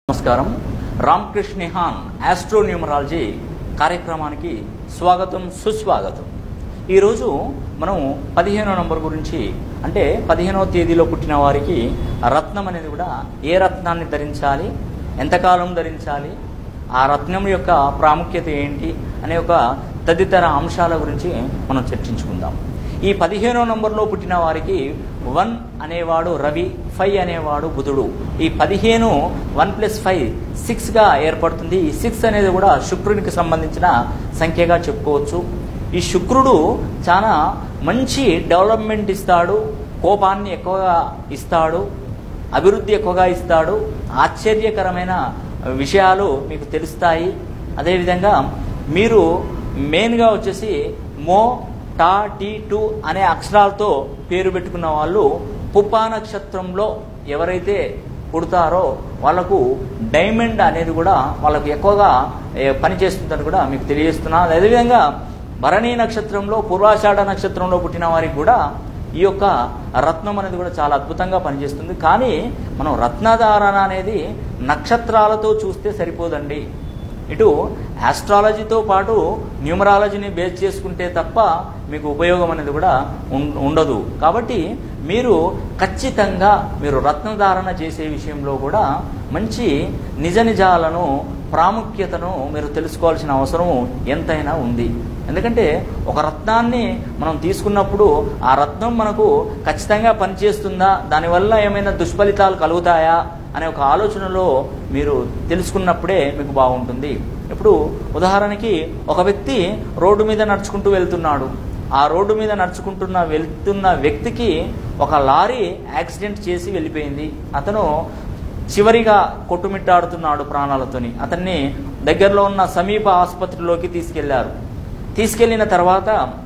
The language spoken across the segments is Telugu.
నమస్కారం రామకృష్ణ నిహాన్ ఆస్ట్రోన్యూమరాలజీ కార్యక్రమానికి స్వాగతం సుస్వాగతం ఈరోజు మనం పదిహేనో నంబర్ గురించి అంటే పదిహేనవ తేదీలో పుట్టిన వారికి రత్నం అనేది కూడా ఏ రత్నాన్ని ధరించాలి ఎంతకాలం ధరించాలి ఆ రత్నం యొక్క ప్రాముఖ్యత ఏంటి అనే ఒక తదితర అంశాల గురించి మనం చర్చించుకుందాం ఈ పదిహేనో నంబర్లో పుట్టిన వారికి వన్ అనేవాడు రవి ఫైవ్ అనేవాడు బుధుడు ఈ పదిహేను వన్ ప్లస్ ఫైవ్ సిక్స్గా ఏర్పడుతుంది ఈ సిక్స్ అనేది కూడా శుక్రునికి సంబంధించిన సంఖ్యగా చెప్పుకోవచ్చు ఈ శుక్రుడు చాలా మంచి డెవలప్మెంట్ ఇస్తాడు కోపాన్ని ఎక్కువగా ఇస్తాడు అభివృద్ధి ఎక్కువగా ఇస్తాడు ఆశ్చర్యకరమైన విషయాలు మీకు తెలుస్తాయి అదేవిధంగా మీరు మెయిన్గా వచ్చేసి మో టా టీ టు అనే అక్షరాలతో పేరు పెట్టుకున్న వాళ్ళు పుప్పా నక్షత్రంలో ఎవరైతే పుడతారో వాళ్ళకు డైమండ్ అనేది కూడా వాళ్ళకు ఎక్కువగా ఏ, పనిచేస్తుందని కూడా మీకు తెలియజేస్తున్నా అదేవిధంగా భరణీ నక్షత్రంలో పూర్వాషాఢ నక్షత్రంలో పుట్టిన వారికి కూడా ఈ యొక్క రత్నం అనేది కూడా చాలా అద్భుతంగా పనిచేస్తుంది కానీ మనం రత్నధారణ అనేది నక్షత్రాలతో చూస్తే సరిపోదండి ఇటు ఆస్ట్రాలజీతో పాటు న్యూమరాలజీని బేస్ చేసుకుంటే తప్ప మీకు ఉపయోగం అనేది కూడా ఉం- ఉండదు కాబట్టి మీరు ఖచ్చితంగా మీరు రత్నధారణ చేసే విషయంలో కూడా మంచి నిజ నిజాలను ప్రాముఖ్యతను మీరు తెలుసుకోవాల్సిన అవసరం ఎంతైనా ఉంది ఎందుకంటే ఒక రత్నాన్ని మనం తీసుకున్నప్పుడు ఆ రత్నం మనకు ఖచ్చితంగా పనిచేస్తుందా దానివల్ల ఏమైనా దుష్ఫలితాలు కలుగుతాయా అనే ఒక ఆలోచనలో మీరు తెలుసుకున్నప్పుడే మీకు బాగుంటుంది ఇప్పుడు ఉదాహరణకి ఒక వ్యక్తి రోడ్డు మీద నడుచుకుంటూ వెళ్తున్నాడు ఆ రోడ్డు మీద నడుచుకుంటున్న వెళ్తున్న వ్యక్తికి ఒక లారీ యాక్సిడెంట్ చేసి వెళ్ళిపోయింది అతను చివరిగా కొట్టుమిట్టాడుతున్నాడు ప్రాణాలతోని అతన్ని దగ్గరలో ఉన్న సమీప ఆసుపత్రిలోకి తీసుకెళ్లారు తీసుకెళ్లిన తర్వాత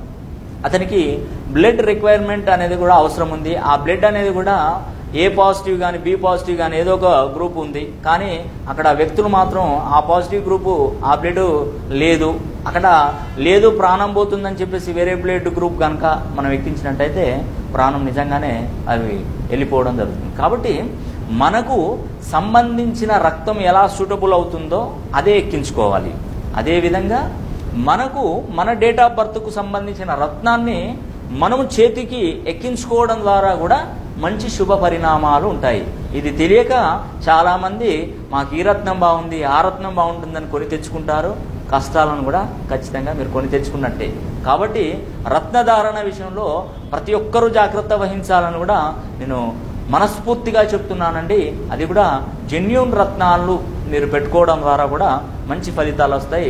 అతనికి బ్లడ్ రిక్వైర్మెంట్ అనేది కూడా అవసరం ఉంది ఆ బ్లడ్ అనేది కూడా ఏ పాజిటివ్ కానీ బి పాజిటివ్ కానీ ఏదో ఒక గ్రూప్ ఉంది కానీ అక్కడ వ్యక్తులు మాత్రం ఆ పాజిటివ్ గ్రూపు ఆ బ్లడ్ లేదు అక్కడ లేదు ప్రాణం పోతుందని చెప్పేసి వేరే బ్లడ్ గ్రూప్ కనుక మనం ఎక్కించినట్టయితే ప్రాణం నిజంగానే అవి వెళ్ళిపోవడం జరుగుతుంది కాబట్టి మనకు సంబంధించిన రక్తం ఎలా సూటబుల్ అవుతుందో అదే ఎక్కించుకోవాలి అదేవిధంగా మనకు మన డేట్ ఆఫ్ బర్త్కు సంబంధించిన రత్నాన్ని మనము చేతికి ఎక్కించుకోవడం ద్వారా కూడా మంచి శుభ పరిణామాలు ఉంటాయి ఇది తెలియక చాలామంది మాకు ఈ రత్నం బాగుంది ఆ రత్నం బాగుంటుందని కొని తెచ్చుకుంటారు కష్టాలను కూడా ఖచ్చితంగా మీరు కొని తెచ్చుకున్నట్టే కాబట్టి రత్నధారణ విషయంలో ప్రతి ఒక్కరూ జాగ్రత్త వహించాలని కూడా నేను మనస్ఫూర్తిగా చెప్తున్నానండి అది కూడా జెన్యున్ రత్నాలు మీరు పెట్టుకోవడం ద్వారా కూడా మంచి ఫలితాలు వస్తాయి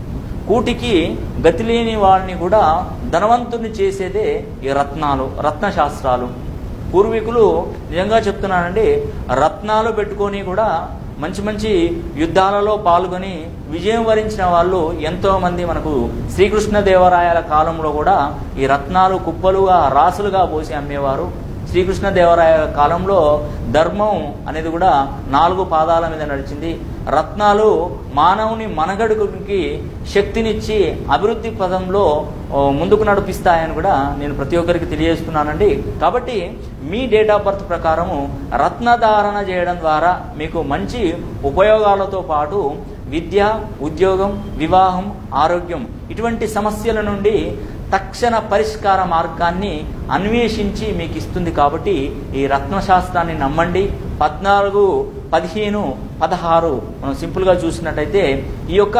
కూటికి గతి లేని వాడిని కూడా ధనవంతుని చేసేదే ఈ రత్నాలు రత్నశాస్త్రాలు పూర్వీకులు నిజంగా చెప్తున్నానండి రత్నాలు పెట్టుకొని కూడా మంచి మంచి యుద్ధాలలో పాల్గొని విజయం వరించిన వాళ్ళు ఎంతో మంది మనకు శ్రీకృష్ణదేవరాయల కాలంలో కూడా ఈ రత్నాలు కుప్పలుగా రాసులుగా పోసి అమ్మేవారు శ్రీకృష్ణదేవరాయ కాలంలో ధర్మం అనేది కూడా నాలుగు పాదాల మీద నడిచింది రత్నాలు మానవుని మనగడుగుకి శక్తినిచ్చి అభివృద్ధి పదంలో ఓ, ముందుకు నడిపిస్తాయని కూడా నేను ప్రతి ఒక్కరికి తెలియజేస్తున్నానండి కాబట్టి మీ డేట్ ఆఫ్ బర్త్ ప్రకారము రత్నధారణ చేయడం ద్వారా మీకు మంచి ఉపయోగాలతో పాటు విద్య ఉద్యోగం వివాహం ఆరోగ్యం ఇటువంటి సమస్యల నుండి తక్షణ పరిష్కార మార్గాన్ని అన్వేషించి మీకు ఇస్తుంది కాబట్టి ఈ రత్నశాస్త్రాన్ని నమ్మండి పద్నాలుగు పదిహేను పదహారు మనం సింపుల్గా చూసినట్టయితే ఈ యొక్క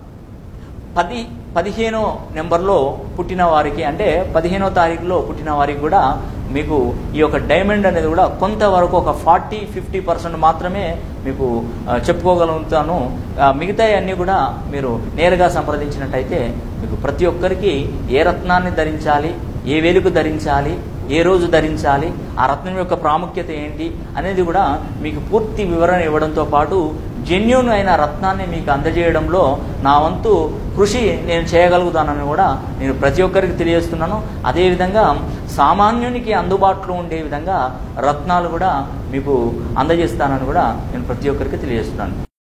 పది పదిహేనో నెంబర్లో పుట్టిన వారికి అంటే పదిహేనో తారీఖులో పుట్టిన వారికి కూడా మీకు ఈ యొక్క డైమండ్ అనేది కూడా కొంతవరకు ఒక ఫార్టీ ఫిఫ్టీ పర్సెంట్ మాత్రమే మీకు ఆ, చెప్పుకోగలుగుతాను ఆ, మిగతా అన్నీ కూడా మీరు నేరుగా సంప్రదించినట్టయితే మీకు ప్రతి ఒక్కరికి ఏ రత్నాన్ని ధరించాలి ఏ వేలుకు ధరించాలి ఏ రోజు ధరించాలి ఆ రత్నం యొక్క ప్రాముఖ్యత ఏంటి అనేది కూడా మీకు పూర్తి వివరణ ఇవ్వడంతో పాటు జెన్యున్ అయిన రత్నాన్ని మీకు అందజేయడంలో నా వంతు కృషి నేను చేయగలుగుతానని కూడా నేను ప్రతి ఒక్కరికి తెలియజేస్తున్నాను అదేవిధంగా సామాన్యునికి అందుబాటులో ఉండే విధంగా రత్నాలు కూడా మీకు అందజేస్తానని కూడా నేను ప్రతి ఒక్కరికి తెలియజేస్తున్నాను